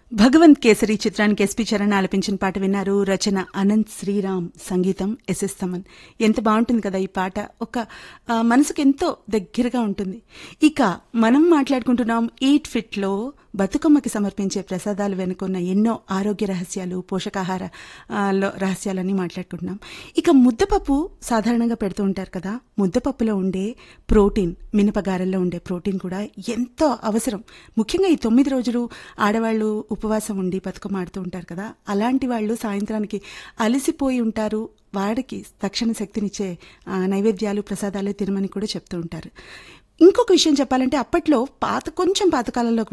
భగవంత్ కేసరి చిత్రానికి ఎస్పి చరణ్ ఆలపించిన పాట విన్నారు రచన అనంత్ శ్రీరామ్ సంగీతం ఎస్ఎస్ తమన్ ఎంత బాగుంటుంది కదా ఈ పాట ఒక ఆ, మనసుకు ఎంతో దగ్గరగా ఉంటుంది ఇక మనం మాట్లాడుకుంటున్నాం ఈట్ ఫిట్ లో బతుకమ్మకి సమర్పించే ప్రసాదాలు వెనుకున్న ఎన్నో ఆరోగ్య రహస్యాలు పోషకాహార ఆ, లో రహస్యాలని మాట్లాడుకుంటున్నాం ఇక ముద్దపప్పు సాధారణంగా పెడుతూ ఉంటారు కదా ముద్దపప్పులో ఉండే ప్రోటీన్ మినపగారెల్లో ఉండే ప్రోటీన్ కూడా ఎంతో అవసరం ముఖ్యంగా ఈ తొమ్మిది రోజులు ఆడవాళ్ళు ఉపవాసం ఉండి బతుకమ్మ ఆడుతూ ఉంటారు కదా అలాంటి వాళ్ళు సాయంత్రానికి అలసిపోయి ఉంటారు వాడికి తక్షణ శక్తినిచ్చే ఆ, నైవేద్యాలు ప్రసాదాలు తినమని కూడా చెప్తూ ఉంటారు ఇంకొక విషయం చెప్పాలంటే అప్పట్లో పాత కొంచెం పాతకాలంలో